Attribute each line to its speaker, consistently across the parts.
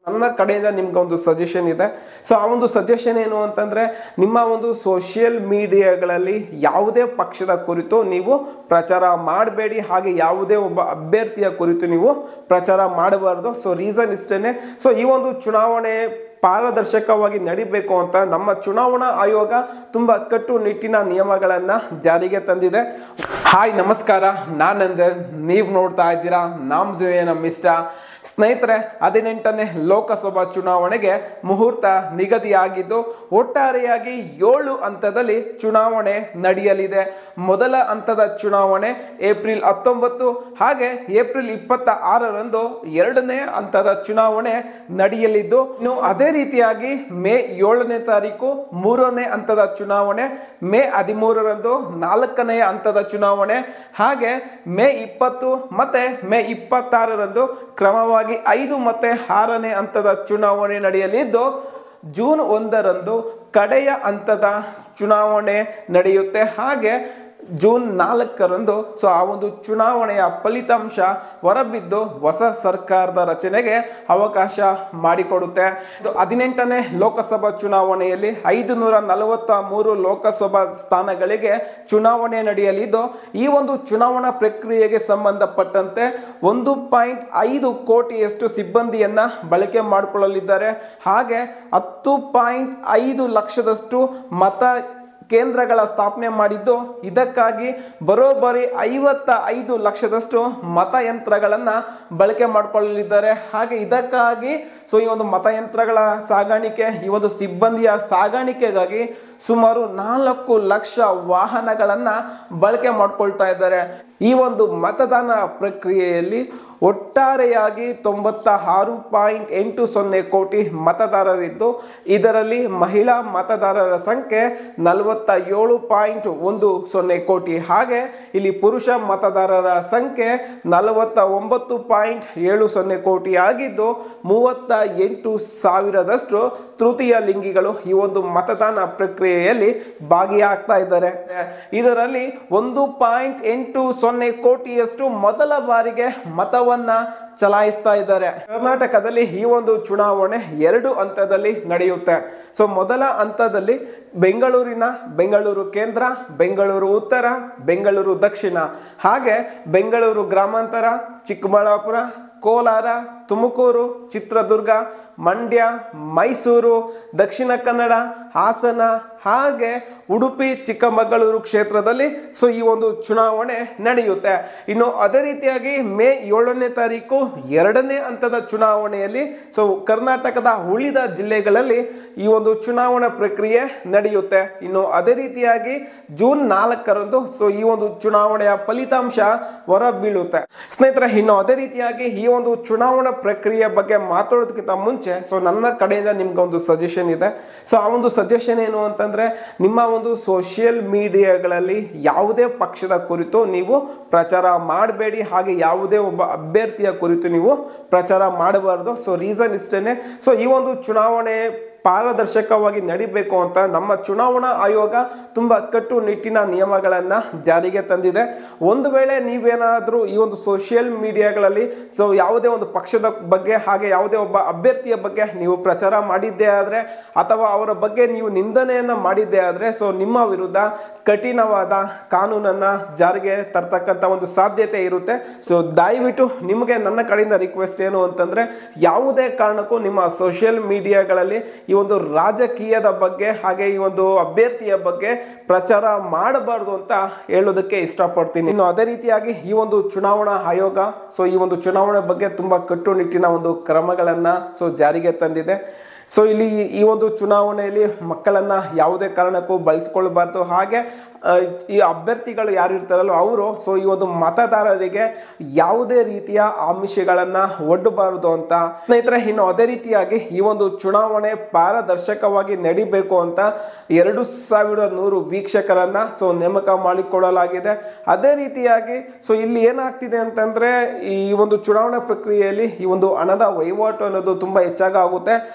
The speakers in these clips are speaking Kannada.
Speaker 1: ನನ್ನ ಕಡೆಯಿಂದ ನಿಮ್ಗೆ ಒಂದು ಸಜೆಷನ್ ಇದೆ ಸೊ ಆ ಒಂದು ಸಜೆಷನ್ ಏನು ಅಂತಂದ್ರೆ ನಿಮ್ಮ ಒಂದು ಸೋಷಿಯಲ್ ಮೀಡಿಯಾಗಳಲ್ಲಿ ಯಾವುದೇ ಪಕ್ಷದ ಕುರಿತು ನೀವು ಪ್ರಚಾರ ಮಾಡಬೇಡಿ ಹಾಗೆ ಯಾವುದೇ ಒಬ್ಬ ಅಭ್ಯರ್ಥಿಯ ಕುರಿತು ನೀವು ಪ್ರಚಾರ ಮಾಡಬಾರ್ದು ಸೊ ರೀಸನ್ ಇಷ್ಟೇನೆ ಸೊ ಈ ಒಂದು ಚುನಾವಣೆ ಪಾರದರ್ಶಕವಾಗಿ ನಡಿಬೇಕು ಅಂತ ನಮ್ಮ ಚುನಾವಣಾ ಆಯೋಗ ತುಂಬಾ ಕಟ್ಟುನಿಟ್ಟಿನ ನಿಯಮಗಳನ್ನ ಜಾರಿಗೆ ತಂದಿದೆ ಹಾಯ್ ನಮಸ್ಕಾರ ನಾನಂದನ್ ನೀವು ನೋಡ್ತಾ ಇದ್ದೀರಾ ನಾಮ್ ನಮ್ಮ ಇಷ್ಟ ಸ್ನೇಹಿತರೆ ಹದಿನೆಂಟನೇ ಲೋಕಸಭಾ ಚುನಾವಣೆಗೆ ಮುಹೂರ್ತ ನಿಗದಿಯಾಗಿದ್ದು ಒಟ್ಟಾರೆಯಾಗಿ ಏಳು ಹಂತದಲ್ಲಿ ಚುನಾವಣೆ ನಡೆಯಲಿದೆ ಮೊದಲ ಹಂತದ ಚುನಾವಣೆ ಏಪ್ರಿಲ್ ಹತ್ತೊಂಬತ್ತು ಹಾಗೆ ಏಪ್ರಿಲ್ ಇಪ್ಪತ್ತ ಆರರಂದು ಎರಡನೇ ಹಂತದ ಚುನಾವಣೆ ನಡೆಯಲಿದ್ದು ಇನ್ನು ಅದೇ ರೀತಿಯಾಗಿ ಮೇ ಏಳನೇ ತಾರೀಕು ಮೂರನೇ ಹಂತದ ಚುನಾವಣೆ ಮೇ ಹದಿಮೂರರಂದು ನಾಲ್ಕನೆಯ ಹಂತದ ಚುನಾವಣೆ ಹಾಗೆ ಮೇ ಇಪ್ಪತ್ತು ಮತ್ತೆ ಮೇ ಇಪ್ಪತ್ತಾರರಂದು ಕ್ರಮವಾಗಿ ಐದು ಮತ್ತೆ ಆರನೇ ಹಂತದ ಚುನಾವಣೆ ನಡೆಯಲಿದ್ದು ಜೂನ್ ಒಂದರಂದು ಕಡೆಯ ಹಂತದ ಚುನಾವಣೆ ನಡೆಯುತ್ತೆ ಹಾಗೆ ಜೂನ್ ನಾಲ್ಕರಂದು ಸೊ ಆ ಒಂದು ಚುನಾವಣೆಯ ಫಲಿತಾಂಶ ಹೊರಬಿದ್ದು ಹೊಸ ಸರ್ಕಾರದ ರಚನೆಗೆ ಅವಕಾಶ ಮಾಡಿಕೊಡುತ್ತೆ ಇದು ಹದಿನೆಂಟನೇ ಲೋಕಸಭಾ ಚುನಾವಣೆಯಲ್ಲಿ ಐದು ನೂರ ನಲವತ್ತ ಮೂರು ಲೋಕಸಭಾ ಸ್ಥಾನಗಳಿಗೆ ಚುನಾವಣೆ ನಡೆಯಲಿದ್ದು ಈ ಒಂದು ಚುನಾವಣಾ ಪ್ರಕ್ರಿಯೆಗೆ ಸಂಬಂಧಪಟ್ಟಂತೆ ಒಂದು ಪಾಯಿಂಟ್ ಐದು ಕೋಟಿಯಷ್ಟು ಸಿಬ್ಬಂದಿಯನ್ನ ಬಳಕೆ ಮಾಡಿಕೊಳ್ಳಲಿದ್ದಾರೆ ಹಾಗೆ ಹತ್ತು ಪಾಯಿಂಟ್ ಐದು ಲಕ್ಷದಷ್ಟು ಮತ ಕೇಂದ್ರಗಳ ಸ್ಥಾಪನೆ ಮಾಡಿದ್ದು ಇದಕ್ಕಾಗಿ ಬರೋಬ್ಬರಿ ಐವತ್ತ ಐದು ಲಕ್ಷದಷ್ಟು ಮತಯಂತ್ರಗಳನ್ನು ಬಳಕೆ ಮಾಡಿಕೊಳ್ಳಲಿದ್ದಾರೆ ಹಾಗೆ ಇದಕ್ಕಾಗಿ ಸೊ ಈ ಒಂದು ಮತಯಂತ್ರಗಳ ಸಾಗಾಣಿಕೆ ಈ ಒಂದು ಸಿಬ್ಬಂದಿಯ ಸಾಗಾಣಿಕೆಗಾಗಿ ಸುಮಾರು ನಾಲ್ಕು ಲಕ್ಷ ವಾಹನಗಳನ್ನು ಬಳಕೆ ಮಾಡ್ಕೊಳ್ತಾ ಇದ್ದಾರೆ ಈ ಒಂದು ಮತದಾನ ಪ್ರಕ್ರಿಯೆಯಲ್ಲಿ ಒಟ್ಟಾರೆಯಾಗಿ ತೊಂಬತ್ತ ಆರು ಪಾಯಿಂಟ್ ಎಂಟು ಸೊನ್ನೆ ಕೋಟಿ ಮತದಾರರಿದ್ದು ಇದರಲ್ಲಿ ಮಹಿಳಾ ಮತದಾರರ ಸಂಖ್ಯೆ ನಲವತ್ತ ಏಳು ಪಾಯಿಂಟ್ ಒಂದು ಸೊನ್ನೆ ಕೋಟಿ ಹಾಗೆ ಇಲ್ಲಿ ಪುರುಷ ಮತದಾರರ ಸಂಖ್ಯೆ ನಲವತ್ತ ಒಂಬತ್ತು ಪಾಯಿಂಟ್ ಏಳು ಸೊನ್ನೆ ಕೋಟಿ ಆಗಿದ್ದು ಮೂವತ್ತ ಎಂಟು ಸಾವಿರದಷ್ಟು ತೃತೀಯ ಲಿಂಗಿಗಳು ಈ ಒಂದು ಮತದಾನ ಪ್ರಕ್ರಿಯೆಯಲ್ಲಿ ಭಾಗಿಯಾಗ್ತಾ ಇದ್ದಾರೆ ಇದರಲ್ಲಿ ಒಂದು ಪಾಯಿಂಟ್ ಎಂಟು ಸೊನ್ನೆ ಕೋಟಿಯಷ್ಟು ಮೊದಲ ಬಾರಿಗೆ ಮತವನ್ನ ಚಲಾಯಿಸ್ತಾ ಇದ್ದಾರೆ ಕರ್ನಾಟಕದಲ್ಲಿ ಈ ಒಂದು ಚುನಾವಣೆ ಎರಡು ಹಂತದಲ್ಲಿ ನಡೆಯುತ್ತೆ ಸೊ ಮೊದಲ ಹಂತದಲ್ಲಿ ಬೆಂಗಳೂರಿನ ಬೆಂಗಳೂರು ಕೇಂದ್ರ ಬೆಂಗಳೂರು ಉತ್ತರ ಬೆಂಗಳೂರು ದಕ್ಷಿಣ ಹಾಗೆ ಬೆಂಗಳೂರು ಗ್ರಾಮಾಂತರ ಚಿಕ್ಕಬಳ್ಳಾಪುರ ಕೋಲಾರ ತುಮಕೂರು ಚಿತ್ರದುರ್ಗ ಮಂಡ್ಯ ಮೈಸೂರು ದಕ್ಷಿಣ ಕನ್ನಡ ಹಾಸನ ಹಾಗೆ ಉಡುಪಿ ಚಿಕ್ಕಮಗಳೂರು ಕ್ಷೇತ್ರದಲ್ಲಿ ಸೊ ಈ ಒಂದು ಚುನಾವಣೆ ನಡೆಯುತ್ತೆ ಇನ್ನು ಅದೇ ರೀತಿಯಾಗಿ ಮೇ ಏಳನೇ ತಾರೀಕು ಎರಡನೇ ಹಂತದ ಚುನಾವಣೆಯಲ್ಲಿ ಸೊ ಕರ್ನಾಟಕದ ಉಳಿದ ಜಿಲ್ಲೆಗಳಲ್ಲಿ ಈ ಒಂದು ಚುನಾವಣಾ ಪ್ರಕ್ರಿಯೆ ನಡೆಯುತ್ತೆ ಇನ್ನು ಅದೇ ರೀತಿಯಾಗಿ ಜೂನ್ ನಾಲ್ಕರಂದು ಸೊ ಈ ಒಂದು ಚುನಾವಣೆಯ ಫಲಿತಾಂಶ ಹೊರ ಬೀಳುತ್ತೆ ಸ್ನೇಹಿತರೆ ಇನ್ನು ಅದೇ ರೀತಿಯಾಗಿ ಈ ಒಂದು ಚುನಾವಣಾ ಪ್ರಕ್ರಿಯೆ ಬಗ್ಗೆ ಮಾತಾಡೋದಕ್ಕಿಂತ ಮುಂಚೆ ಸೊ ನನ್ನ ಕಡೆಯಿಂದ ನಿಮ್ಗೆ ಒಂದು ಸಜೆಷನ್ ಇದೆ ಸೊ ಆ ಒಂದು ಸಜೆಷನ್ ಏನು ಅಂತಂದ್ರೆ ನಿಮ್ಮ ಒಂದು ಸೋಷಿಯಲ್ ಮೀಡಿಯಾಗಳಲ್ಲಿ ಯಾವುದೇ ಪಕ್ಷದ ಕುರಿತು ನೀವು ಪ್ರಚಾರ ಮಾಡಬೇಡಿ ಹಾಗೆ ಯಾವುದೇ ಒಬ್ಬ ಅಭ್ಯರ್ಥಿಯ ಕುರಿತು ನೀವು ಪ್ರಚಾರ ಮಾಡಬಾರ್ದು ಸೊ ರೀಸನ್ ಇಷ್ಟೇನೆ ಸೊ ಈ ಒಂದು ಚುನಾವಣೆ ಪಾರದರ್ಶಕವಾಗಿ ನಡಿಬೇಕು ಅಂತ ನಮ್ಮ ಚುನಾವಣಾ ಆಯೋಗ ತುಂಬ ಕಟ್ಟುನಿಟ್ಟಿನ ನಿಯಮಗಳನ್ನು ಜಾರಿಗೆ ತಂದಿದೆ ಒಂದು ವೇಳೆ ನೀವೇನಾದರೂ ಈ ಒಂದು ಸೋಷಿಯಲ್ ಮೀಡಿಯಾಗಳಲ್ಲಿ ಸೊ ಯಾವುದೇ ಒಂದು ಪಕ್ಷದ ಬಗ್ಗೆ ಹಾಗೆ ಯಾವುದೇ ಒಬ್ಬ ಅಭ್ಯರ್ಥಿಯ ಬಗ್ಗೆ ನೀವು ಪ್ರಚಾರ ಮಾಡಿದ್ದೇ ಆದರೆ ಅಥವಾ ಅವರ ಬಗ್ಗೆ ನೀವು ನಿಂದನೆಯನ್ನು ಮಾಡಿದ್ದೇ ಆದರೆ ಸೊ ನಿಮ್ಮ ವಿರುದ್ಧ ಕಠಿಣವಾದ ಕಾನೂನನ್ನು ಜಾರಿಗೆ ತರ್ತಕ್ಕಂಥ ಒಂದು ಸಾಧ್ಯತೆ ಇರುತ್ತೆ ಸೊ ದಯವಿಟ್ಟು ನಿಮಗೆ ನನ್ನ ಕಡೆಯಿಂದ ರಿಕ್ವೆಸ್ಟ್ ಏನು ಅಂತಂದರೆ ಯಾವುದೇ ಕಾರಣಕ್ಕೂ ನಿಮ್ಮ ಸೋಷಿಯಲ್ ಮೀಡಿಯಾಗಳಲ್ಲಿ ಈ ಒಂದು ರಾಜಕೀಯದ ಬಗ್ಗೆ ಹಾಗೆ ಈ ಒಂದು ಅಭ್ಯರ್ಥಿಯ ಬಗ್ಗೆ ಪ್ರಚಾರ ಮಾಡಬಾರ್ದು ಅಂತ ಹೇಳೋದಕ್ಕೆ ಇಷ್ಟಪಡ್ತೀನಿ ಇನ್ನು ಅದೇ ರೀತಿಯಾಗಿ ಈ ಒಂದು ಚುನಾವಣಾ ಆಯೋಗ ಸೊ ಈ ಒಂದು ಚುನಾವಣೆ ಬಗ್ಗೆ ತುಂಬಾ ಕಟ್ಟುನಿಟ್ಟಿನ ಒಂದು ಕ್ರಮಗಳನ್ನ ಸೊ ಜಾರಿಗೆ ತಂದಿದೆ ಸೊ ಇಲ್ಲಿ ಈ ಒಂದು ಚುನಾವಣೆಯಲ್ಲಿ ಮಕ್ಕಳನ್ನ ಯಾವುದೇ ಕಾರಣಕ್ಕೂ ಬಳಸ್ಕೊಳ್ಬಾರ್ದು ಹಾಗೆ ಆ, ಈ ಅಭ್ಯರ್ಥಿಗಳು ಯಾರು ಇರ್ತಾರಲ್ಲ ಅವರು ಸೊ ಈ ಒಂದು ಮತದಾರರಿಗೆ ಯಾವುದೇ ರೀತಿಯ ಆಮಿಷಗಳನ್ನ ಒಡ್ಡಬಾರದು ಅಂತ ಸ್ನೇಹಿತರೆ ಇನ್ನು ಅದೇ ರೀತಿಯಾಗಿ ಈ ಒಂದು ಚುನಾವಣೆ ಪಾರದರ್ಶಕವಾಗಿ ನಡಿಬೇಕು ಅಂತ ಎರಡು ಸಾವಿರದ ನೂರು ವೀಕ್ಷಕರನ್ನ ಸೊ ನೇಮಕ ಮಾಡಿಕೊಳ್ಳಲಾಗಿದೆ ಅದೇ ರೀತಿಯಾಗಿ ಸೊ ಇಲ್ಲಿ ಏನಾಗ್ತಿದೆ ಅಂತಂದ್ರೆ ಈ ಒಂದು ಚುನಾವಣಾ ಪ್ರಕ್ರಿಯೆಯಲ್ಲಿ ಈ ಒಂದು ಹಣದ ವಹಿವಾಟು ಅನ್ನೋದು ತುಂಬಾ ಹೆಚ್ಚಾಗುತ್ತೆ ಅದಕ್ಕೂ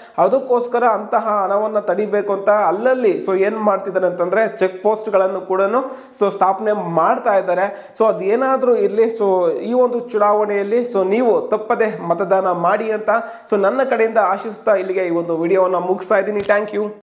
Speaker 1: ಅದಕ್ಕೋಸ್ಕರ ಅಂತಹ ಹಣವನ್ನು ತಡಿಬೇಕು ಅಂತ ಅಲ್ಲಲ್ಲಿ ಸೊ ಏನು ಮಾಡ್ತಿದ್ದಾರೆ ಅಂತಂದ್ರೆ ಚೆಕ್ ಪೋಸ್ಟ್ಗಳನ್ನು ಕೂಡ ಸೊ ಸ್ಥಾಪನೆ ಮಾಡ್ತಾ ಇದ್ದಾರೆ ಸೊ ಅದೇನಾದರೂ ಇರಲಿ ಸೊ ಈ ಒಂದು ಚುನಾವಣೆಯಲ್ಲಿ ಸೊ ನೀವು ತಪ್ಪದೆ ಮತದಾನ ಮಾಡಿ ಅಂತ ಸೊ ನನ್ನ ಕಡೆಯಿಂದ ಆಶಿಸ್ತಾ ಇಲ್ಲಿಗೆ ಈ ಒಂದು ವಿಡಿಯೋವನ್ನು ಮುಗಿಸ್ತಾ ಇದ್ದೀನಿ ಥ್ಯಾಂಕ್ ಯು